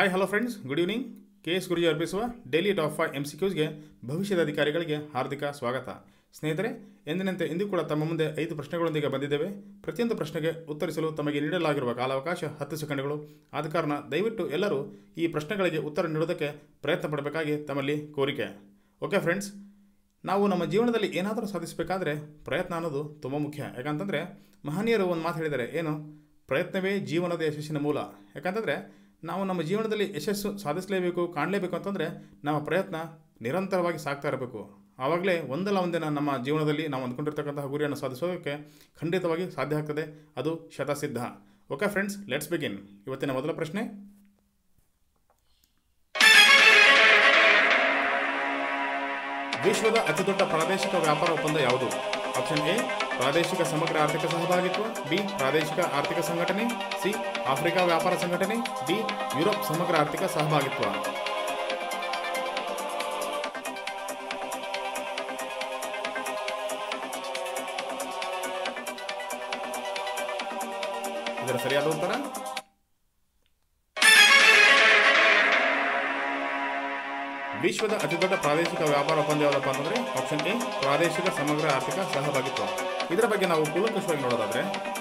hi hello friends good evening K S Guruji ಅರ್ಪಿಸುವ daily top five M C ಕ್ಯೂಸ್ಗೆ ಭವಿಷ್ಯದ ಅಧಿಕಾರಿಗಳಿಗೆ ಹಾರ್ದಿಕ ಸ್ವಾಗತ ಸ್ನೇಹಿತರೆ ಎಂದಿನಂತೆ ಇಂದು ಕೂಡ ತಮ್ಮ ಮುಂದೆ ಐದು ಪ್ರಶ್ನೆಗಳೊಂದಿಗೆ ಬಂದಿದ್ದೇವೆ ಪ್ರತಿಯೊಂದು ಪ್ರಶ್ನೆಗೆ ಉತ್ತರಿಸಲು ತಮಗೆ ನೀಡಲಾಗಿರುವ ಕಾಲಾವಕಾಶ ಹತ್ತು ಸೆಕೆಂಡ್ಗಳು ಆದ ಕಾರಣ ದಯವಿಟ್ಟು ಎಲ್ಲರೂ ಈ ಪ್ರಶ್ನೆಗಳಿಗೆ ಉತ್ತರ ನೀಡೋದಕ್ಕೆ ಪ್ರಯತ್ನ ಪಡಬೇಕಾಗಿ ತಮ್ಮಲ್ಲಿ ಕೋರಿಕೆ ಓಕೆ ಫ್ರೆಂಡ್ಸ್ ನಾವು ನಮ್ಮ ಜೀವನದಲ್ಲಿ ಏನಾದರೂ ಸಾಧಿಸಬೇಕಾದ್ರೆ ಪ್ರಯತ್ನ ಅನ್ನೋದು ತುಂಬ ಮುಖ್ಯ ಯಾಕಂತಂದರೆ ಮಹನೀಯರು ಒಂದು ಮಾತು ಹೇಳಿದ್ದಾರೆ ಏನು ಪ್ರಯತ್ನವೇ ಜೀವನದ ಯಶಸ್ಸಿನ ಮೂಲ ಯಾಕಂತಂದರೆ ನಾವು ನಮ್ಮ ಜೀವನದಲ್ಲಿ ಯಶಸ್ಸು ಸಾಧಿಸಲೇಬೇಕು ಕಾಣಲೇಬೇಕು ಅಂತಂದರೆ ನಮ್ಮ ಪ್ರಯತ್ನ ನಿರಂತರವಾಗಿ ಸಾಗ್ತಾ ಇರಬೇಕು ಆವಾಗಲೇ ಒಂದಲ್ಲ ಒಂದಿನ ನಮ್ಮ ಜೀವನದಲ್ಲಿ ನಾವು ಅಂದ್ಕೊಂಡಿರ್ತಕ್ಕಂತಹ ಗುರಿಯನ್ನು ಸಾಧಿಸೋದಕ್ಕೆ ಖಂಡಿತವಾಗಿ ಸಾಧ್ಯ ಆಗ್ತದೆ ಅದು ಶತಸಿದ್ಧ ಓಕೆ ಫ್ರೆಂಡ್ಸ್ ಲೆಟ್ಸ್ ಬಿಗಿನ್ ಇವತ್ತಿನ ಮೊದಲ ಪ್ರಶ್ನೆ ವಿಶ್ವದ ಅತಿದೊಡ್ಡ ಪ್ರಾದೇಶಿಕ ವ್ಯಾಪಾರ ಒಪ್ಪಂದ ಯಾವುದು ಆಪ್ಷನ್ ಎ ಪ್ರಾದೇಶಿಕ ಸಮಗ್ರ ಆರ್ಥಿಕ ಸಹಭಾಗಿತ್ವ ಬಿ ಪ್ರಾದೇಶಿಕ ಆರ್ಥಿಕ ಸಂಘಟನೆ ಸಿ ಆಫ್ರಿಕಾ ವ್ಯಾಪಾರ ಸಂಘಟನೆ ಡಿ ಯುರೋಪ್ ಸಮಗ್ರ ಆರ್ಥಿಕ ಸಹಭಾಗಿತ್ವ ಇದರ ಸರಿಯಾದ ಉತ್ತರ ವಿಶ್ವದ ಅತಿದೊಡ್ಡ ಪ್ರಾದೇಶಿಕ ವ್ಯಾಪಾರ ಒಪ್ಪಂದ ಯಾವುದಪ್ಪ ಅಂತಂದ್ರೆ ಆಪ್ಷನ್ ಎ ಪ್ರಾದೇಶಿಕ ಸಮಗ್ರ ಆರ್ಥಿಕ ಸಹಭಾಗಿತ್ವ ಇದರ ಬಗ್ಗೆ ನಾವು ಕೂಲಂಕಷವಾಗಿ ನೋಡೋದಾದ್ರೆ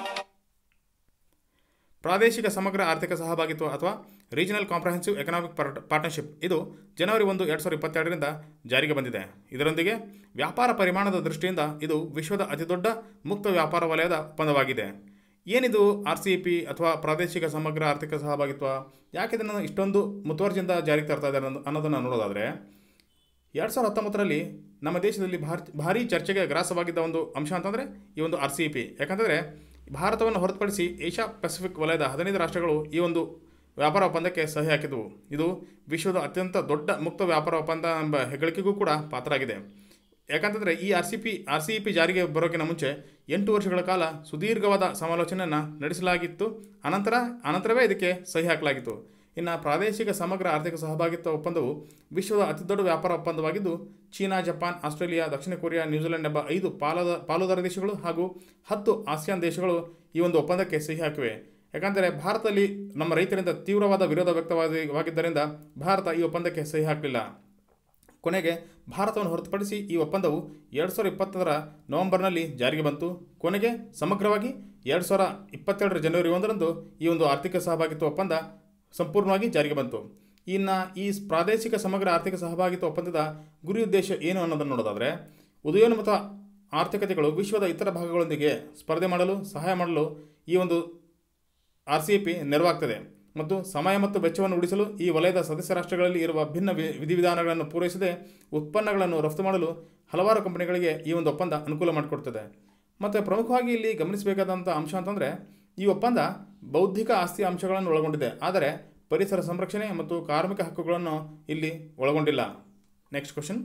ಪ್ರಾದೇಶಿಕ ಸಮಗ್ರ ಆರ್ಥಿಕ ಸಹಭಾಗಿತ್ವ ಅಥವಾ ರೀಜನಲ್ ಕಾಂಪ್ರಹೆನ್ಸಿವ್ ಎಕನಾಮಿಕ್ ಪಾರ್ಟ್ನರ್ಶಿಪ್ ಇದು ಜನವರಿ ಒಂದು ಎರಡು ಸಾವಿರದ ಇಪ್ಪತ್ತೆರಡರಿಂದ ಜಾರಿಗೆ ಬಂದಿದೆ ಇದರೊಂದಿಗೆ ವ್ಯಾಪಾರ ಪರಿಮಾಣದ ದೃಷ್ಟಿಯಿಂದ ಇದು ವಿಶ್ವದ ಅತಿದೊಡ್ಡ ಮುಕ್ತ ವ್ಯಾಪಾರ ವಲಯದ ಒಪ್ಪಂದವಾಗಿದೆ ಏನಿದು ಆರ್ ಸಿ ಪಿ ಅಥವಾ ಪ್ರಾದೇಶಿಕ ಸಮಗ್ರ ಆರ್ಥಿಕ ಸಹಭಾಗಿತ್ವ ಯಾಕೆ ಇದನ್ನು ಇಷ್ಟೊಂದು ಮುತುವರ್ಜಿಯಿಂದ ಜಾರಿಗೆ ತರ್ತಾ ಇದ್ದಾರೆ ಅನ್ನೋ- ಅನ್ನೋದನ್ನು ನೋಡೋದಾದರೆ ಎರಡು ಸಾವಿರದ ಹತ್ತೊಂಬತ್ತರಲ್ಲಿ ನಮ್ಮ ದೇಶದಲ್ಲಿ ಭಾರಿ ಭಾರಿ ಚರ್ಚೆಗೆ ಗ್ರಾಸವಾಗಿದ್ದ ಒಂದು ಅಂಶ ಅಂತಂದರೆ ಈ ಒಂದು ಆರ್ ಸಿ ಪಿ ಯಾಕಂತಂದರೆ ಭಾರತವನ್ನು ಹೊರತುಪಡಿಸಿ ಏಷ್ಯಾ ಪೆಸಿಫಿಕ್ ವಲಯದ ಹದಿನೈದು ರಾಷ್ಟ್ರಗಳು ಈ ಒಂದು ವ್ಯಾಪಾರ ಒಪ್ಪಂದಕ್ಕೆ ಸಹಿ ಹಾಕಿದವು ಇದು ವಿಶ್ವದ ಅತ್ಯಂತ ದೊಡ್ಡ ಮುಕ್ತ ವ್ಯಾಪಾರ ಒಪ್ಪಂದ ಎಂಬ ಹೆಗ್ಗಳಿಕೆಗೂ ಕೂಡ ಪಾತ್ರವಾಗಿದೆ ಯಾಕಂತಂದರೆ ಈ R C P R C P ಜಾರಿಗೆ ಬರೋಕ್ಕಿಂತ ಮುಂಚೆ ಎಂಟು ವರ್ಷಗಳ ಕಾಲ ಸುದೀರ್ಘವಾದ ಸಮಾಲೋಚನೆಯನ್ನು ನಡೆಸಲಾಗಿತ್ತು ಅನಂತರ ಅನಂತರವೇ ಇದಕ್ಕೆ ಸಹಿ ಹಾಕಲಾಗಿತ್ತು ಇನ್ನು ಪ್ರಾದೇಶಿಕ ಸಮಗ್ರ ಆರ್ಥಿಕ ಸಹಭಾಗಿತ್ವ ಒಪ್ಪಂದವು ವಿಶ್ವದ ಅತಿದೊಡ್ಡ ವ್ಯಾಪಾರ ಒಪ್ಪಂದವಾಗಿದ್ದು ಚೀನಾ ಜಪಾನ್ ಆಸ್ಟ್ರೇಲಿಯಾ ದಕ್ಷಿಣ ಕೊರಿಯಾ ನ್ಯೂಜಿಲೆಂಡ್ ಎಂಬ ಐದು ಪಾಲದ ಪಾಲುದಾರ ದೇಶಗಳು ಹಾಗೂ ಹತ್ತು ಆಸಿಯಾನ್ ದೇಶಗಳು ಈ ಒಂದು ಒಪ್ಪಂದಕ್ಕೆ ಸಹಿ ಹಾಕಿವೆ ಯಾಕಂದರೆ ಭಾರತದಲ್ಲಿ ನಮ್ಮ ರೈತರಿಂದ ತೀವ್ರವಾದ ವಿರೋಧ ವ್ಯಕ್ತವಾಗಿದ್ದರಿಂದ ಭಾರತ ಈ ಒಪ್ಪಂದಕ್ಕೆ ಸಹಿ ಹಾಕಲಿಲ್ಲ ಕೊನೆಗೆ ಭಾರತವನ್ನು ಹೊರತುಪಡಿಸಿ ಈ ಒಪ್ಪಂದವು ಎರಡು ಸಾವಿರದ ಇಪ್ಪತ್ತರ ನವೆಂಬರ್ನಲ್ಲಿ ಜಾರಿಗೆ ಬಂತು ಕೊನೆಗೆ ಸಮಗ್ರವಾಗಿ ಎರಡು ಸಾವಿರ ಇಪ್ಪತ್ತೆರಡರ ಜನವರಿ ಒಂದರಂದು ಈ ಒಂದು ಆರ್ಥಿಕ ಸಹಭಾಗಿತ್ವ ಒಪ್ಪಂದ ಸಂಪೂರ್ಣವಾಗಿ ಜಾರಿಗೆ ಬಂತು ಇನ್ನು ಈ ಪ್ರಾದೇಶಿಕ ಸಮಗ್ರ ಆರ್ಥಿಕ ಸಹಭಾಗಿತ್ವ ಒಪ್ಪಂದದ ಗುರಿ ಉದ್ದೇಶ ಏನು ಅನ್ನೋದನ್ನು ನೋಡೋದಾದರೆ ಉದಯೋನ್ಮುಖ ಆರ್ಥಿಕತೆಗಳು ವಿಶ್ವದ ಇತರ ಭಾಗಗಳೊಂದಿಗೆ ಸ್ಪರ್ಧೆ ಮಾಡಲು ಸಹಾಯ ಮಾಡಲು ಈ ಒಂದು ಆರ್ ಸಿ ಪಿ ನೆರವಾಗ್ತದೆ ಮತ್ತು ಸಮಯ ಮತ್ತು ವೆಚ್ಚವನ್ನು ಉಳಿಸಲು ಈ ವಲಯದ ಸದಸ್ಯ ರಾಷ್ಟ್ರಗಳಲ್ಲಿ ಇರುವ ಭಿನ್ನ ವಿ- ವಿಧಿವಿಧಾನಗಳನ್ನು ಪೂರೈಸದೆ ಉತ್ಪನ್ನಗಳನ್ನು ರಫ್ತು ಮಾಡಲು ಹಲವಾರು ಕಂಪನಿಗಳಿಗೆ ಈ ಒಂದು ಒಪ್ಪಂದ ಅನುಕೂಲ ಮಾಡಿಕೊಡ್ತದೆ ಮತ್ತು ಪ್ರಮುಖವಾಗಿ ಇಲ್ಲಿ ಗಮನಿಸಬೇಕಾದಂಥ ಅಂಶ ಅಂತಂದರೆ ಈ ಒಪ್ಪಂದ ಬೌದ್ಧಿಕ ಆಸ್ತಿ ಅಂಶಗಳನ್ನು ಒಳಗೊಂಡಿದೆ ಆದರೆ ಪರಿಸರ ಸಂರಕ್ಷಣೆ ಮತ್ತು ಕಾರ್ಮಿಕ ಹಕ್ಕುಗಳನ್ನು ಇಲ್ಲಿ ಒಳಗೊಂಡಿಲ್ಲ ನೆಕ್ಸ್ಟ್ ಕ್ವಶನ್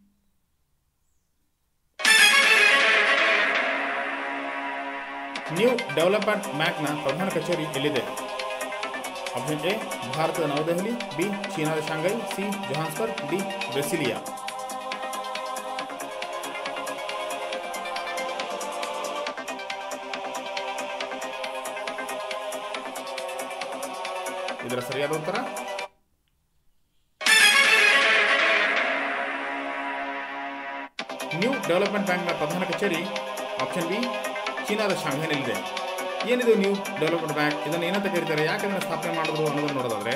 ನ್ಯೂ ಡೆವಲಪ್ಮೆಂಟ್ ಬ್ಯಾಂಕ್ನ ಪ್ರಧಾನ ಕಚೇರಿ ಎಲ್ಲಿದೆ ಆಪ್ಷನ್ ಎ ಭಾರತದ ನವದೆಹಲಿ ಬಿ ಚೀನಾದ Shanghai C Johannesburg D Brasilia ಇದರ ಸರಿಯಾದ ಉತ್ತರ ನ್ಯೂ ಡೆವಲಪ್ಮೆಂಟ್ ಬ್ಯಾಂಕ್ನ ಪ್ರಧಾನ ಕಚೇರಿ ಆಪ್ಷನ್ ಬಿ ಚೀನಾದ ಶಾಂಘೈನಲ್ಲಿದೆ ಏನಿದು ನ್ಯೂ ಡೆವಲಪ್ಮೆಂಟ್ ಬ್ಯಾಂಕ್ ಇದನ್ನು ಏನಂತ ಕರೀತಾರೆ ಯಾಕೆ ಇದನ್ನು ಸ್ಥಾಪನೆ ಮಾಡಿದ್ರು ಅನ್ನೋದನ್ನು ನೋಡೋದಾದ್ರೆ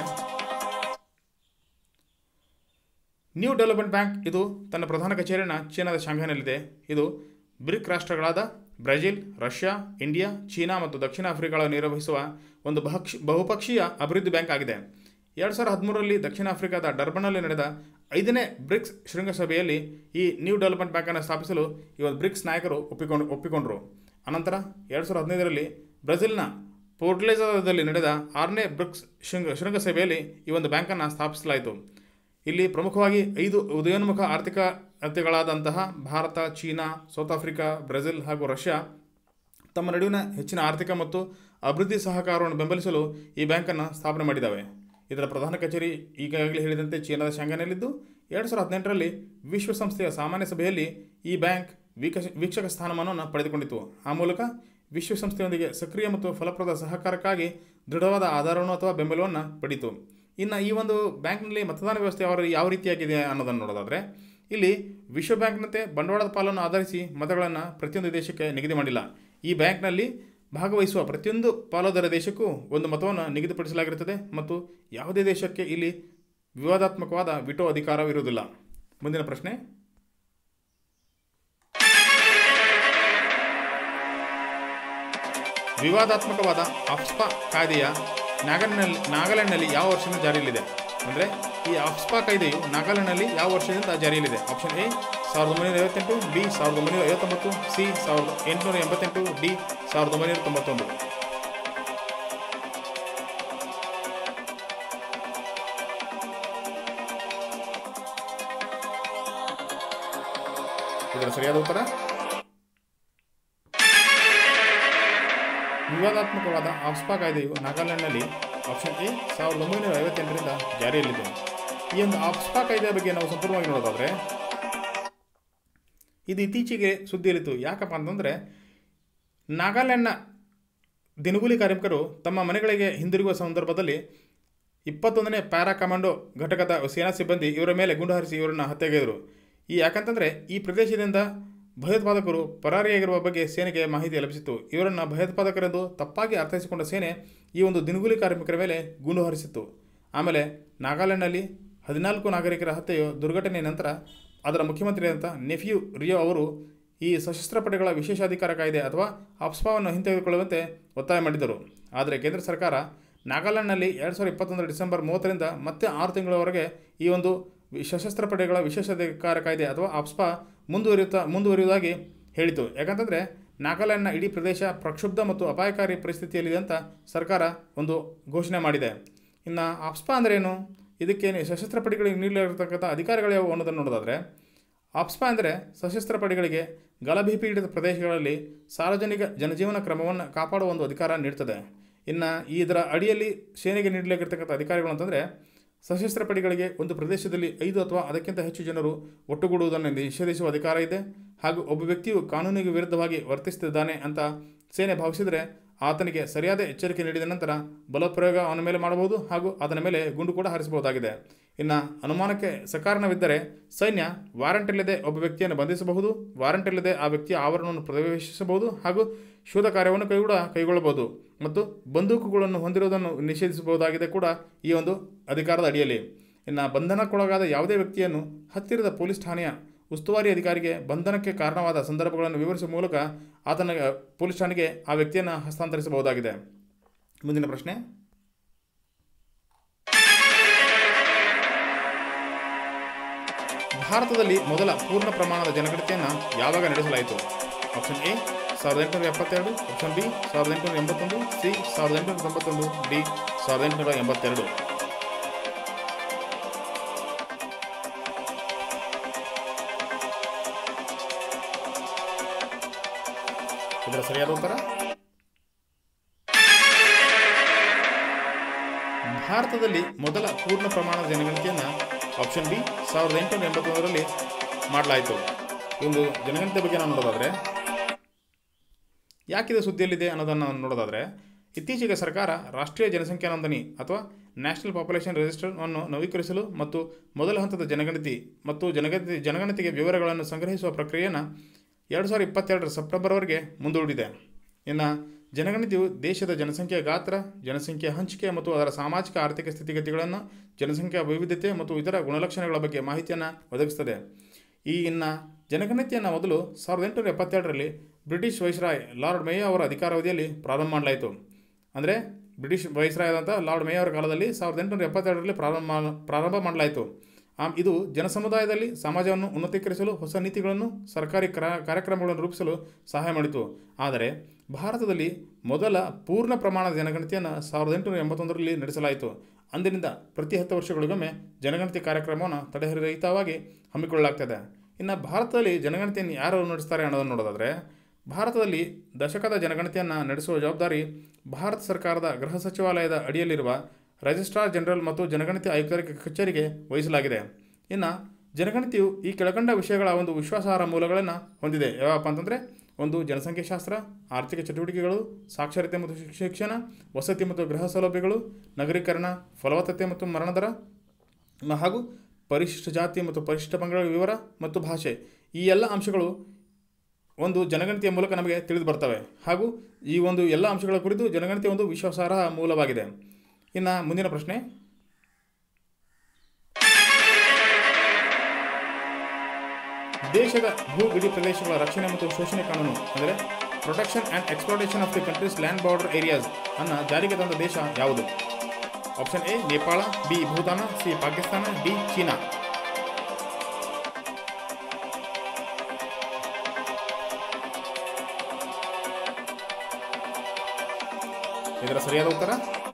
ನ್ಯೂ ಡೆವಲಪ್ಮೆಂಟ್ ಬ್ಯಾಂಕ್ ಇದು ತನ್ನ ಪ್ರಧಾನ ಕಚೇರಿಯನ್ನು ಚೀನಾದ ಶಾಂಘೈನಲ್ಲಿದೆ ಇದು ಬ್ರಿಕ್ ರಾಷ್ಟ್ರಗಳಾದ ಬ್ರೆಜಿಲ್ ರಷ್ಯಾ ಇಂಡಿಯಾ ಚೀನಾ ಮತ್ತು ದಕ್ಷಿಣ ಆಫ್ರಿಕಾಗಳನ್ನು ನಿರ್ವಹಿಸುವ ಒಂದು ಬಹುಕ್ಷ ಬಹುಪಕ್ಷೀಯ ಅಭಿವೃದ್ಧಿ ಬ್ಯಾಂಕ್ ಆಗಿದೆ ಎರಡು ಸಾವಿರದ ಹದಿಮೂರರಲ್ಲಿ ದಕ್ಷಿಣ ಆಫ್ರಿಕಾದ ಡರ್ಬನ್ನಲ್ಲಿ ನಡೆದ ಐದನೇ ಬ್ರಿಕ್ಸ್ ಶೃಂಗಸಭೆಯಲ್ಲಿ ಈ ನ್ಯೂ ಡೆವಲಪ್ಮೆಂಟ್ ಬ್ಯಾಂಕನ್ನು ಸ್ಥಾಪಿಸಲು ಈ ಒಂದು ಬ್ರಿಕ್ಸ್ ನಾಯಕರು ಒಪ್ಪಿಕೊಂಡು ಒಪ್ಪಿಕೊಂಡರು ಅನಂತರ ಎರಡು ಸಾವಿರದ ಹದಿನೈದರಲ್ಲಿ ಬ್ರೆಜಿಲ್ನ ಪೋರ್ಟ್ಲೇಜಾದಲ್ಲಿ ನಡೆದ ಆರನೇ ಬ್ರಿಕ್ಸ್ ಶೃಂಗ ಶೃಂಗಸಭೆಯಲ್ಲಿ ಈ ಒಂದು ಬ್ಯಾಂಕನ್ನು ಸ್ಥಾಪಿಸಲಾಯಿತು ಇಲ್ಲಿ ಪ್ರಮುಖವಾಗಿ ಐದು ಉದಯೋನ್ಮುಖ ಆರ್ಥಿಕತೆಗಳಾದಂತಹ Bharat China South Africa Brazil ಹಾಗೂ ರಷ್ಯಾ ತಮ್ಮ ನಡುವಿನ ಹೆಚ್ಚಿನ ಆರ್ಥಿಕ ಮತ್ತು ಅಭಿವೃದ್ಧಿ ಸಹಕಾರವನ್ನು ಬೆಂಬಲಿಸಲು ಈ ಬ್ಯಾಂಕನ್ನು ಸ್ಥಾಪನೆ ಮಾಡಿದ್ದಾವೆ ಇದರ ಪ್ರಧಾನ ಕಚೇರಿ ಈಗಾಗಲೇ ಹೇಳಿದಂತೆ ಚೀನಾದ ಶಾಂಘೈನಲ್ಲಿದ್ದು ಎರಡು ಸಾವಿರದ ಹದಿನೆಂಟರಲ್ಲಿ ವಿಶ್ವಸಂಸ್ಥೆಯ ಸಾಮಾನ್ಯ ಸಭೆಯಲ್ಲಿ ಈ ಬ್ಯಾಂಕ್ ವೀಕ್ಷ ವೀಕ್ಷಕ ಸ್ಥಾನಮಾನವನ್ನು ಪಡೆದುಕೊಂಡಿತು ಆ ಮೂಲಕ ವಿಶ್ವಸಂಸ್ಥೆಯೊಂದಿಗೆ ಸಕ್ರಿಯ ಮತ್ತು ಫಲಪ್ರದ ಸಹಕಾರಕ್ಕಾಗಿ ದೃಢವಾದ ಆಧಾರವನ್ನು ಅಥವಾ ಬೆಂಬಲವನ್ನು ಪಡೆಯಿತು ಇನ್ನು ಈ ಒಂದು ಬ್ಯಾಂಕ್ನಲ್ಲಿ ಮತದಾನ ವ್ಯವಸ್ಥೆ ಯಾವ ಯಾವ ರೀತಿಯಾಗಿದೆ ಅನ್ನೋದನ್ನು ನೋಡೋದಾದರೆ ಇಲ್ಲಿ ವಿಶ್ವ ಬ್ಯಾಂಕ್ನಂತೆ ಬಂಡವಾಳದ ಪಾಲನ್ನು ಆಧರಿಸಿ ಮತಗಳನ್ನು ಪ್ರತಿಯೊಂದು ದೇಶಕ್ಕೆ ನಿಗದಿ ಮಾಡಿಲ್ಲ ಈ ಬ್ಯಾಂಕ್ನಲ್ಲಿ ಭಾಗವಹಿಸುವ ಪ್ರತಿಯೊಂದು ಪಾಲುದಾರ ದೇಶಕ್ಕೂ ಒಂದು ಮತವನ್ನು ನಿಗದಿಪಡಿಸಲಾಗಿರುತ್ತದೆ ಮತ್ತು ಯಾವುದೇ ದೇಶಕ್ಕೆ ಇಲ್ಲಿ ವಿವಾದಾತ್ಮಕವಾದ ವಿಟೋ ಅಧಿಕಾರವಿರುವುದಿಲ್ಲ ಮುಂದಿನ ಪ್ರಶ್ನೆ ವಿವಾದಾತ್ಮಕವಾದ ಆಫ್ಸ್ಪಾ ಕಾಯ್ದೆಯ ನಾಗಾಲ್ಯಾಂಡ್ನಲ್ಲಿ ನಾಗಾಲ್ಯಾಂಡ್ನಲ್ಲಿ ಯಾವ ವರ್ಷದಿಂದ ಜಾರಿಯಲ್ಲಿದೆ ಅಂದರೆ ಈ ಆಫ್ಸ್ಪಾ ಕಾಯ್ದೆಯು ನಾಗಾಲ್ಯಾಂಡ್ನಲ್ಲಿ ಯಾವ ವರ್ಷದಿಂದ ಜಾರಿಯಲ್ಲಿದೆ ಆಪ್ಷನ್ ಎ ಸಾವಿರದ ಒಂಬೈನೂರ ಐವತ್ತೆಂಟು ಬಿ ಸಾವಿರದ ಒಂಬೈನೂರ ಐವತ್ತೊಂಬತ್ತು ಸಿ ಸಾವಿರದ ಎಂಟುನೂರ ಎಂಬತ್ತೆಂಟು ಡಿ ಸಾವಿರದ ಒಂಬೈನೂರ ತೊಂಬತ್ತೊಂದು ಇದರ ಸರಿಯಾದ ಉತ್ತರ ವಿವಾದಾತ್ಮಕವಾದ ಆಫ್ಸ್ಪಾ ಕಾಯ್ದೆಯು ನಾಗಾಲ್ಯಾಂಡ್ನಲ್ಲಿ ಆಪ್ಷನ್ ಎ ಸಾವಿರದ ಒಂಬೈನೂರ ಐವತ್ತೆಂಟರಿಂದ ಜಾರಿಯಲ್ಲಿದೆ ಈ ಒಂದು ಆಫ್ಸ್ಪಾ ಕಾಯ್ದೆಯ ಬಗ್ಗೆ ನಾವು ಸಂಪೂರ್ಣವಾಗಿ ನೋಡೋದಾದರೆ ಇದು ಇತ್ತೀಚೆಗೆ ಸುದ್ದಿಯಲ್ಲಿತ್ತು ಯಾಕಪ್ಪ ಅಂತಂದರೆ ನಾಗಾಲ್ಯಾಂಡ್ನ ದಿನಗೂಲಿ ಕಾರ್ಮಿಕರು ತಮ್ಮ ಮನೆಗಳಿಗೆ ಹಿಂದಿರುಗುವ ಸಂದರ್ಭದಲ್ಲಿ ಇಪ್ಪತ್ತೊಂದನೇ ಪ್ಯಾರಾ ಕಮಾಂಡೋ ಘಟಕದ ಸೇನಾ ಸಿಬ್ಬಂದಿ ಇವರ ಮೇಲೆ ಗುಂಡು ಹಾರಿಸಿ ಇವರನ್ನು ಹತ್ಯೆಗೈದರು ಈ ಯಾಕಂತಂದರೆ ಈ ಪ್ರದೇಶದಿಂದ ಭಯೋತ್ಪಾದಕರು ಪರಾರಿಯಾಗಿರುವ ಬಗ್ಗೆ ಸೇನೆಗೆ ಮಾಹಿತಿ ಲಭಿಸಿತ್ತು ಇವರನ್ನು ಭಯೋತ್ಪಾದಕರೆಂದು ತಪ್ಪಾಗಿ ಅರ್ಥೈಸಿಕೊಂಡ ಸೇನೆ ಈ ಒಂದು ದಿನಗೂಲಿ ಕಾರ್ಮಿಕರ ಮೇಲೆ ಗುಂಡು ಹಾರಿಸಿತ್ತು ಆಮೇಲೆ ನಾಗಾಲ್ಯಾಂಡ್ನಲ್ಲಿ ಹದಿನಾಲ್ಕು ನಾಗರಿಕರ ಹತ್ಯೆಯು ದುರ್ಘಟನೆಯ ನಂತರ ಅದರ ಮುಖ್ಯಮಂತ್ರಿಯಾದಂಥ ನೆಫ್ಯೂ ರಿಯೋ ಅವರು ಈ ಸಶಸ್ತ್ರ ಪಡೆಗಳ ವಿಶೇಷಾಧಿಕಾರ ಕಾಯ್ದೆ ಅಥವಾ ಅಪ್ಸ್ಪಾವನ್ನು ಹಿಂತೆಗೆದುಕೊಳ್ಳುವಂತೆ ಒತ್ತಾಯ ಮಾಡಿದರು ಆದರೆ ಕೇಂದ್ರ ಸರ್ಕಾರ ನಾಗಾಲ್ಯಾಂಡ್ನಲ್ಲಿ ಎರಡು ಸಾವಿರದ ಇಪ್ಪತ್ತೊಂದರ ಡಿಸೆಂಬರ್ ಮೂವತ್ತರಿಂದ ಮತ್ತೆ ಆರು ತಿಂಗಳವರೆಗೆ ಈ ಒಂದು ವಿ- ಸಶಸ್ತ್ರ ಪಡೆಗಳ ವಿಶೇಷಾಧಿಕಾರ ಕಾಯ್ದೆ ಅಥವಾ ಅಪ್ಸ್ಪಾ ಮುಂದುವರಿಯುತ್ತಾ ಮುಂದುವರಿಯುವುದಾಗಿ ಹೇಳಿತು ಯಾಕಂತಂದರೆ ನಾಗಾಲ್ಯಾಂಡ್ನ ಇಡೀ ಪ್ರದೇಶ ಪ್ರಕ್ಷುಬ್ಧ ಮತ್ತು ಅಪಾಯಕಾರಿ ಪರಿಸ್ಥಿತಿಯಲ್ಲಿದೆ ಅಂತ ಸರ್ಕಾರ ಒಂದು ಘೋಷಣೆ ಮಾಡಿದೆ ಇನ್ನು ಅಪ್ಸ್ಪಾ ಅಂದ್ರೇನು ಇದಕ್ಕೆ ಸಶಸ್ತ್ರ ಪಡೆಗಳಿಗೆ ನೀಡಲಿರತಕ್ಕಂಥ ಅಧಿಕಾರಿಗಳು ಯಾವುವು ಅನ್ನೋದನ್ನು ನೋಡೋದಾದರೆ ಆಪ್ಸ್ಪಾ ಅಂದರೆ ಸಶಸ್ತ್ರ ಪಡೆಗಳಿಗೆ ಗಲಭೆ ಪೀಡಿತ ಪ್ರದೇಶಗಳಲ್ಲಿ ಸಾರ್ವಜನಿಕ ಜನಜೀವನ ಕ್ರಮವನ್ನು ಕಾಪಾಡುವ ಒಂದು ಅಧಿಕಾರ ನೀಡ್ತದೆ ಇನ್ನು ಇದರ ಅಡಿಯಲ್ಲಿ ಸೇನೆಗೆ ನೀಡಲಾಗಿರ್ತಕ್ಕಂಥ ಅಧಿಕಾರಿಗಳು ಅಂತಂದರೆ ಸಶಸ್ತ್ರ ಪಡೆಗಳಿಗೆ ಒಂದು ಪ್ರದೇಶದಲ್ಲಿ ಐದು ಅಥವಾ ಅದಕ್ಕಿಂತ ಹೆಚ್ಚು ಜನರು ಒಟ್ಟುಗೂಡುವುದನ್ನು ನಿಷೇಧಿಸುವ ಅಧಿಕಾರ ಇದೆ ಹಾಗೂ ಒಬ್ಬ ವ್ಯಕ್ತಿಯು ಕಾನೂನಿಗೆ ವಿರುದ್ಧವಾಗಿ ವರ್ತಿಸುತ್ತಿದ್ದಾನೆ ಅಂತ ಸೇನೆ ಭಾವಿಸಿದರೆ ಆತನಿಗೆ ಸರಿಯಾದ ಎಚ್ಚರಿಕೆ ನೀಡಿದ ನಂತರ ಬಲಪ್ರಯೋಗ ಅವನ ಮೇಲೆ ಮಾಡಬಹುದು ಹಾಗೂ ಆತನ ಮೇಲೆ ಗುಂಡು ಕೂಡ ಹಾರಿಸಬಹುದಾಗಿದೆ ಇನ್ನು ಅನುಮಾನಕ್ಕೆ ಸಕಾರಣವಿದ್ದರೆ ಸೈನ್ಯ ವಾರಂಟ್ ಇಲ್ಲದೆ ಒಬ್ಬ ವ್ಯಕ್ತಿಯನ್ನು ಬಂಧಿಸಬಹುದು ವಾರಂಟ್ ಇಲ್ಲದೆ ಆ ವ್ಯಕ್ತಿಯ ಆವರಣವನ್ನು ಪ್ರವೇಶಿಸಬಹುದು ಹಾಗೂ ಶೋಧ ಕಾರ್ಯವನ್ನು ಕೈಗೂಡ ಕೈಗೊಳ್ಳಬಹುದು ಮತ್ತು ಬಂದೂಕುಗಳನ್ನು ಹೊಂದಿರುವುದನ್ನು ನಿಷೇಧಿಸಬಹುದಾಗಿದೆ ಕೂಡ ಈ ಒಂದು ಅಧಿಕಾರದ ಅಡಿಯಲ್ಲಿ ಇನ್ನು ಬಂಧನಕ್ಕೊಳಗಾದ ಯಾವುದೇ ವ್ಯಕ್ತಿಯನ್ನು ಹತ್ತಿರದ ಪೊಲೀಸ್ ಠಾಣೆಯ ಉಸ್ತುವಾರಿ ಅಧಿಕಾರಿಗೆ ಬಂಧನಕ್ಕೆ ಕಾರಣವಾದ ಸಂದರ್ಭಗಳನ್ನು ವಿವರಿಸುವ ಮೂಲಕ ಆತನ ಪೊಲೀಸ್ ಠಾಣೆಗೆ ಆ ವ್ಯಕ್ತಿಯನ್ನು ಹಸ್ತಾಂತರಿಸಬಹುದಾಗಿದೆ ಮುಂದಿನ ಪ್ರಶ್ನೆ ಭಾರತದಲ್ಲಿ ಮೊದಲ ಪೂರ್ಣ ಪ್ರಮಾಣದ ಜನಗಣತಿಯನ್ನು ಯಾವಾಗ ನಡೆಸಲಾಯಿತು ಆಪ್ಷನ್ ಎ ಸಾವಿರದ ಎಂಟುನೂರ ಎಪ್ಪತ್ತೆರಡು ಆಪ್ಷನ್ ಬಿ ಸಾವಿರದ ಎಂಟುನೂರ ಎಂಬತ್ತೊಂದು ಸಿ ಸಾವಿರದ ಎಂಟುನೂರ ತೊಂಬತ್ತೊಂದು ಡಿ ಸಾವಿರದ ಎಂಟುನೂರ ಎಂಬತ್ತೆರಡು ಇದರ ಸರಿಯಾದ ಉತ್ತರ ಭಾರತದಲ್ಲಿ ಮೊದಲ ಪೂರ್ಣ ಪ್ರಮಾಣದ ಜನಗಣತಿಯನ್ನು ಆಪ್ಷನ್ ಬಿ ಸಾವಿರದ ಎಂಟುನೂರ ಎಂಬತ್ತೊಂದರಲ್ಲಿ ಮಾಡಲಾಯಿತು ಈ ಒಂದು ಜನಗಣತಿ ಬಗ್ಗೆ ನಾವು ನೋಡೋದಾದರೆ ಯಾಕಿದೆ ಸುದ್ದಿಯಲ್ಲಿದೆ ಅನ್ನೋದನ್ನು ನೋಡೋದಾದರೆ ಇತ್ತೀಚೆಗೆ ಸರ್ಕಾರ ರಾಷ್ಟ್ರೀಯ ಜನಸಂಖ್ಯಾ ನೋಂದಣಿ ಅಥವಾ ನ್ಯಾಷನಲ್ ಪಾಪ್ಯುಲೇಷನ್ ರಿಜಿಸ್ಟರ್ ಅನ್ನು ನವೀಕರಿಸಲು ಮತ್ತು ಮೊದಲ ಹಂತದ ಜನಗಣತಿ ಮತ್ತು ಜನಗಣತಿ ಜನಗಣತಿಗೆ ವಿವರಗಳನ್ನು ಸಂಗ್ರಹಿಸುವ ಪ್ರಕ್ರಿಯೆಯನ್ನು ಎರಡು ಸಾವಿರದ ಇಪ್ಪತ್ತೆರಡರ ಸೆಪ್ಟೆಂಬರ್ವರೆಗೆ ಮುಂದೂಡಿದೆ ಇನ್ನು ಜನಗಣತಿಯು ದೇಶದ ಜನಸಂಖ್ಯೆಯ ಗಾತ್ರ ಜನಸಂಖ್ಯೆಯ ಹಂಚಿಕೆ ಮತ್ತು ಅದರ ಸಾಮಾಜಿಕ ಆರ್ಥಿಕ ಸ್ಥಿತಿಗತಿಗಳನ್ನು ಜನಸಂಖ್ಯಾ ವೈವಿಧ್ಯತೆ ಮತ್ತು ಇತರ ಗುಣಲಕ್ಷಣಗಳ ಬಗ್ಗೆ ಮಾಹಿತಿಯನ್ನು ಒದಗಿಸುತ್ತದೆ ಈ ಇನ್ನು ಜನಗಣತಿಯನ್ನು ಮೊದಲು ಸಾವಿರದ ಎಂಟುನೂರ ಎಪ್ಪತ್ತೆರಡರಲ್ಲಿ ಬ್ರಿಟಿಷ್ ವೈಸ್ರಾಯ್ ಲಾರ್ಡ್ ಮೇಯೋ ಅವರ ಅಧಿಕಾರಾವಧಿಯಲ್ಲಿ ಪ್ರಾರಂಭ ಮಾಡಲಾಯಿತು ಅಂದರೆ ಬ್ರಿಟಿಷ್ ವೈಸ್ರಾಯ್ ಆದಂಥ ಲಾರ್ಡ್ ಮೇಯೋ ಅವರ ಕಾಲದಲ್ಲಿ ಸಾವಿರದ ಎಂಟುನೂರ ಎಪ್ಪತ್ತೆರಡರಲ್ಲಿ ಪ್ರಾರಂಭ ಮಾ- ಪ್ರಾರಂಭ ಮಾಡಲಾಯಿತು ಆಮ್ ಇದು ಜನಸಮುದಾಯದಲ್ಲಿ ಸಮಾಜವನ್ನು ಉನ್ನತೀಕರಿಸಲು ಹೊಸ ನೀತಿಗಳನ್ನು ಸರ್ಕಾರಿ ಕ್ರ ಕಾರ್ಯಕ್ರಮಗಳನ್ನು ರೂಪಿಸಲು ಸಹಾಯ ಮಾಡಿತು ಆದರೆ ಭಾರತದಲ್ಲಿ ಮೊದಲ ಪೂರ್ಣ ಪ್ರಮಾಣದ ಜನಗಣತಿಯನ್ನು ಸಾವಿರದ ಎಂಟುನೂರ ಎಂಬತ್ತೊಂದರಲ್ಲಿ ನಡೆಸಲಾಯಿತು ಅಂದಿನಿಂದ ಪ್ರತಿ ಹತ್ತು ವರ್ಷಗಳಿಗೊಮ್ಮೆ ಜನಗಣತಿ ಕಾರ್ಯಕ್ರಮವನ್ನು ತಡೆರಹಿತವಾಗಿ ಹಮ್ಮಿಕೊಳ್ಳಲಾಗ್ತದೆ ಇನ್ನು ಭಾರತದಲ್ಲಿ ಜನಗಣತಿಯನ್ನು ಯಾರು ನಡೆಸ್ತಾರೆ ಅನ್ನೋದನ್ನು ನೋಡೋದಾದರೆ ಭಾರತದಲ್ಲಿ ದಶಕದ ಜನಗಣತಿಯನ್ನು ನಡೆಸುವ ಜವಾಬ್ದಾರಿ ಭಾರತ ಸರ್ಕಾರದ ಗೃಹ ಸಚಿವಾಲಯದ ಅಡಿಯಲ್ಲಿರುವ ರಿಜಿಸ್ಟ್ರಾರ್ ಜನರಲ್ ಮತ್ತು ಜನಗಣತಿ ಆಯುಕ್ತರ ಕಚೇರಿಗೆ ವಹಿಸಲಾಗಿದೆ ಇನ್ನು ಜನಗಣತಿಯು ಈ ಕೆಳಕಂಡ ವಿಷಯಗಳ ಒಂದು ವಿಶ್ವಾಸಾರ್ಹ ಮೂಲಗಳನ್ನು ಹೊಂದಿದೆ ಯಾವಪ್ಪ ಅಂತಂದರೆ ಒಂದು ಜನಸಂಖ್ಯಾಶಾಸ್ತ್ರ ಆರ್ಥಿಕ ಚಟುವಟಿಕೆಗಳು ಸಾಕ್ಷರತೆ ಮತ್ತು ಶಿಕ್ಷ- ಶಿಕ್ಷಣ ವಸತಿ ಮತ್ತು ಗೃಹ ಸೌಲಭ್ಯಗಳು ನಗರೀಕರಣ ಫಲವತ್ತತೆ ಮತ್ತು ಮರಣ ದರ ಮ- ಹಾಗೂ ಪರಿಶಿಷ್ಟ ಜಾತಿ ಮತ್ತು ಪರಿಶಿಷ್ಟ ಪಂಗಡಗಳ ವಿವರ ಮತ್ತು ಭಾಷೆ ಈ ಎಲ್ಲ ಅಂಶಗಳು ಒಂದು ಜನಗಣತಿಯ ಮೂಲಕ ನಮಗೆ ತಿಳಿದು ಬರ್ತವೆ ಹಾಗೂ ಈ ಒಂದು ಎಲ್ಲ ಅಂಶಗಳ ಕುರಿತು ಜನಗಣತಿ ಒಂದು ವಿಶ್ವಾಸಾರ್ಹ ಮೂಲವಾಗಿದೆ ಇನ್ನು ಮುಂದಿನ ಪ್ರಶ್ನೆ ದೇಶದ ಭೂ ಗಡಿ ಪ್ರದೇಶಗಳ ರಕ್ಷಣೆ ಮತ್ತು ಶೋಷಣೆ ಕಾನೂನು ಅಂದರೆ protection and exploitation of the countries land border areas ಅನ್ನು ಜಾರಿಗೆ ತಂದ ದೇಶ ಯಾವುದು option A Nepal B Bhutan C Pakistan D China ಇದರ ಸರಿಯಾದ ಉತ್ತರ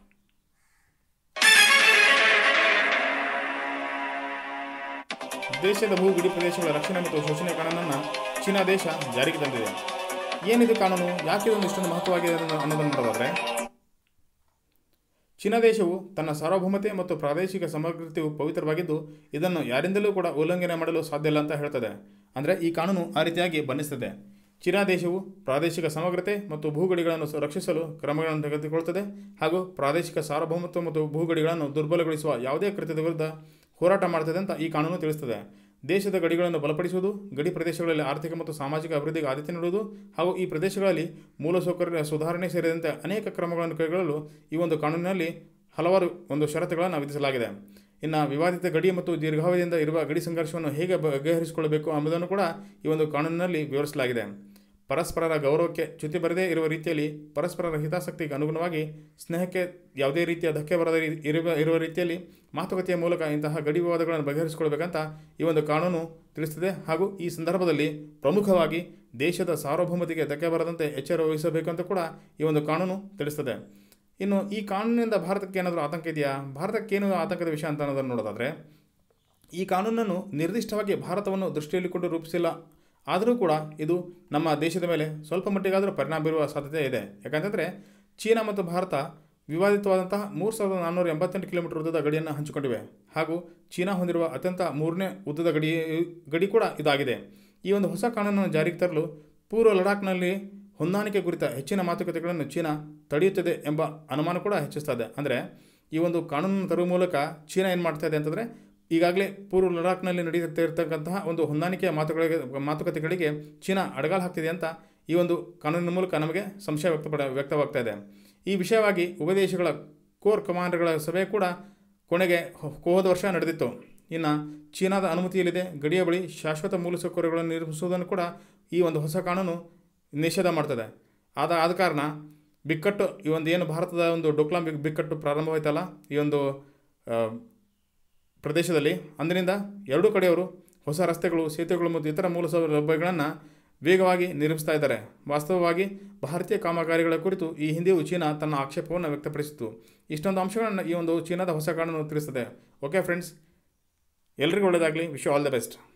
ದೇಶದ ಭೂ ಗಡಿ ಪ್ರದೇಶಗಳ ರಕ್ಷಣೆ ಮತ್ತು ಶೋಷಣೆ ಕಾನೂನನ್ನು ಚೀನಾ ದೇಶ ಜಾರಿಗೆ ತಂದಿದೆ ಏನಿದು ಕಾನೂನು ಯಾಕೆ ಇದೊಂದು ಇಷ್ಟೊಂದು ಮಹತ್ವವಾಗಿದೆ ಅನ್ನೋದನ್ನು ಅನ್ನೋದನ್ನು ನೋಡೋದಾದ್ರೆ ಚೀನಾ ದೇಶವು ತನ್ನ ಸಾರ್ವಭೌಮತೆ ಮತ್ತು ಪ್ರಾದೇಶಿಕ ಸಮಗ್ರತೆಯು ಪವಿತ್ರವಾಗಿದ್ದು ಇದನ್ನು ಯಾರಿಂದಲೂ ಕೂಡ ಉಲ್ಲಂಘನೆ ಮಾಡಲು ಸಾಧ್ಯ ಇಲ್ಲ ಅಂತ ಹೇಳ್ತದೆ ಅಂದರೆ ಈ ಕಾನೂನು ಆ ರೀತಿಯಾಗಿ ಬಣ್ಣಿಸ್ತದೆ ಚೀನಾ ದೇಶವು ಪ್ರಾದೇಶಿಕ ಸಮಗ್ರತೆ ಮತ್ತು ಭೂಗಡಿಗಳನ್ನು ಸ- ರಕ್ಷಿಸಲು ಕ್ರಮಗಳನ್ನು ತೆಗೆದುಕೊಳ್ಳುತ್ತದೆ ಹಾಗೂ ಪ್ರಾದೇಶಿಕ ಸಾರ್ವಭೌಮತ್ವ ಮತ್ತು ಭೂಗಡಿಗಳನ್ನು ದುರ್ಬಲಗೊಳಿಸುವ ಯಾವುದೇ ಕೃತ್ಯದ ವಿರುದ್ಧ ಹೋರಾಟ ಮಾಡುತ್ತದೆ ಅಂತ ಈ ಕಾನೂನು ತಿಳಿಸುತ್ತದೆ ದೇಶದ ಗಡಿಗಳನ್ನು ಬಲಪಡಿಸುವುದು ಗಡಿ ಪ್ರದೇಶಗಳಲ್ಲಿ ಆರ್ಥಿಕ ಮತ್ತು ಸಾಮಾಜಿಕ ಅಭಿವೃದ್ಧಿಗೆ ಆದ್ಯತೆ ನೀಡುವುದು ಹಾಗೂ ಈ ಪ್ರದೇಶಗಳಲ್ಲಿ ಮೂಲಸೌಕರ್ಯ ಸುಧಾರಣೆ ಸೇರಿದಂತೆ ಅನೇಕ ಕ್ರಮಗಳನ್ನು ಕೈಗೊಳ್ಳಲು ಈ ಒಂದು ಕಾನೂನಿನಲ್ಲಿ ಹಲವಾರು ಒಂದು ಷರತ್ತುಗಳನ್ನು ವಿಧಿಸಲಾಗಿದೆ ಇನ್ನು ವಿವಾದಿತ ಗಡಿ ಮತ್ತು ದೀರ್ಘಾವಧಿಯಿಂದ ಇರುವ ಗಡಿ ಸಂಘರ್ಷವನ್ನು ಹೇಗೆ ಬಗೆಹರಿಸಿಕೊಳ್ಳಬೇಕು ಎಂಬುದನ್ನು ಕೂಡ ಈ ಒಂದು ಕಾನೂನಿನಲ್ಲಿ ವಿವರಿಸಲಾಗಿದೆ ಪರಸ್ಪರರ ಗೌರವಕ್ಕೆ ಚ್ಯುತಿ ಬರದೇ ಇರುವ ರೀತಿಯಲ್ಲಿ ಪರಸ್ಪರರ ಹಿತಾಸಕ್ತಿಗೆ ಅನುಗುಣವಾಗಿ ಸ್ನೇಹಕ್ಕೆ ಯಾವುದೇ ರೀತಿಯ ಧಕ್ಕೆ ಬರದ ರೀ- ಇರುವ ಇರುವ ರೀತಿಯಲ್ಲಿ ಮಾತುಕತೆಯ ಮೂಲಕ ಇಂತಹ ಗಡಿ ವಿವಾದಗಳನ್ನು ಬಗೆಹರಿಸಿಕೊಳ್ಬೇಕಂತ ಈ ಒಂದು ಕಾನೂನು ತಿಳಿಸುತ್ತದೆ ಹಾಗೂ ಈ ಸಂದರ್ಭದಲ್ಲಿ ಪ್ರಮುಖವಾಗಿ ದೇಶದ ಸಾರ್ವಭೌಮತೆಗೆ ಧಕ್ಕೆ ಬರದಂತೆ ಎಚ್ಚರ ವಹಿಸಬೇಕು ಅಂತ ಕೂಡ ಈ ಒಂದು ಕಾನೂನು ತಿಳಿಸ್ತದೆ ಇನ್ನು ಈ ಕಾನೂನಿನಿಂದ ಭಾರತಕ್ಕೆ ಏನಾದರೂ ಆತಂಕ ಇದೆಯಾ ಭಾರತಕ್ಕೇನು ಆತಂಕದ ವಿಷಯ ಅಂತ ಅನ್ನೋದನ್ನು ನೋಡೋದಾದರೆ ಈ ಕಾನೂನನ್ನು ನಿರ್ದಿಷ್ಟವಾಗಿ ಭಾರತವನ್ನು ದೃಷ್ಟಿಯಲ್ಲಿಕೊಂಡು ರೂಪಿಸಿಲ್ಲ ಆದರೂ ಕೂಡ ಇದು ನಮ್ಮ ದೇಶದ ಮೇಲೆ ಸ್ವಲ್ಪ ಮಟ್ಟಿಗಾದರೂ ಪರಿಣಾಮ ಬೀರುವ ಸಾಧ್ಯತೆ ಇದೆ ಯಾಕಂತಂದರೆ ಚೀನಾ ಮತ್ತು ಭಾರತ ವಿವಾದಿತವಾದಂತಹ ಮೂರು ಸಾವಿರದ ನಾನ್ನೂರ ಎಂಬತ್ತೆಂಟು ಕಿಲೋಮೀಟರ್ ಉದ್ದದ ಗಡಿಯನ್ನು ಹಂಚಿಕೊಂಡಿವೆ ಹಾಗೂ ಚೀನಾ ಹೊಂದಿರುವ ಅತ್ಯಂತ ಮೂರನೇ ಉದ್ದದ ಗಡಿ ಗಡಿ ಕೂಡ ಇದಾಗಿದೆ ಈ ಒಂದು ಹೊಸ ಕಾನೂನನ್ನು ಜಾರಿಗೆ ತರಲು ಪೂರ್ವ ಲಡಾಖ್ನಲ್ಲಿ ಹೊಂದಾಣಿಕೆ ಕುರಿತ ಹೆಚ್ಚಿನ ಮಾತುಕತೆಗಳನ್ನು ಚೀನಾ ತಡೆಯುತ್ತದೆ ಎಂಬ ಅನುಮಾನ ಕೂಡ ಹೆಚ್ಚಿಸ್ತಾ ಇದೆ ಅಂದರೆ ಈ ಒಂದು ಕಾನೂನನ್ನು ತರುವ ಮೂಲಕ ಚೀನಾ ಏನು ಮಾಡ್ತಾ ಇದೆ ಅಂತಂದರೆ ಈಗಾಗಲೇ ಪೂರ್ವ ಲಡಾಖ್ನಲ್ಲಿ ನಡೀತಾ ಇರತಕ್ಕಂತಹ ಒಂದು ಹೊಂದಾಣಿಕೆಯ ಮಾತುಗಳಿಗೆ ಮಾತುಕತೆಗಳಿಗೆ ಚೀನಾ ಅಡಗಾಲು ಹಾಕ್ತಿದೆ ಅಂತ ಈ ಒಂದು ಕಾನೂನಿನ ಮೂಲಕ ನಮಗೆ ಸಂಶಯ ವ್ಯಕ್ತಪಡ ವ್ಯಕ್ತವಾಗ್ತಾ ಇದೆ ಈ ವಿಷಯವಾಗಿ ಉಭಯ ದೇಶಗಳ ಕೋರ್ ಕಮಾಂಡರ್ಗಳ ಸಭೆ ಕೂಡ ಕೊನೆಗೆ ಹೊ- ಹೋದ ವರ್ಷ ನಡೆದಿತ್ತು ಇನ್ನು ಚೀನಾದ ಅನುಮತಿಯಲ್ಲಿದೆ ಗಡಿಯ ಬಳಿ ಶಾಶ್ವತ ಮೂಲಸೌಕರ್ಯಗಳನ್ನು ನಿರ್ಮಿಸುವುದನ್ನು ಕೂಡ ಈ ಒಂದು ಹೊಸ ಕಾನೂನು ನಿಷೇಧ ಮಾಡ್ತದೆ ಆದ ಆದ ಕಾರಣ ಬಿಕ್ಕಟ್ಟು ಈ ಒಂದು ಏನು ಭಾರತದ ಒಂದು ಡೊಕ್ಲಾಂ ಬಿಗ್- ಬಿಕ್ಕಟ್ಟು ಪ್ರಾರಂಭವಾಯ್ತಲ್ಲ ಈ ಒಂದು ಆ, ಪ್ರದೇಶದಲ್ಲಿ ಅಂದಿನಿಂದ ಎರಡೂ ಕಡೆಯವರು ಹೊಸ ರಸ್ತೆಗಳು ಸೇತುವೆಗಳು ಮತ್ತು ಇತರ ಮೂಲ ಸೌಲಭ್ಯಗಳನ್ನು ವೇಗವಾಗಿ ನಿರ್ಮಿಸ್ತಾ ಇದ್ದಾರೆ ವಾಸ್ತವವಾಗಿ ಭಾರತೀಯ ಕಾಮಗಾರಿಗಳ ಕುರಿತು ಈ ಹಿಂದೆಯೂ ಚೀನಾ ತನ್ನ ಆಕ್ಷೇಪವನ್ನು ವ್ಯಕ್ತಪಡಿಸಿತು ಇಷ್ಟೊಂದು ಅಂಶಗಳನ್ನು ಈ ಒಂದು ಚೀನಾದ ಹೊಸ ಕಾನೂನು ತಿಳಿಸ್ತದೆ ಓಕೆ ಫ್ರೆಂಡ್ಸ್ ಎಲ್ರಿಗೂ ಒಳ್ಳೆಯದಾಗಲಿ ವಿಶ್ ಆಲ್ ದ ಬೆಸ್ಟ್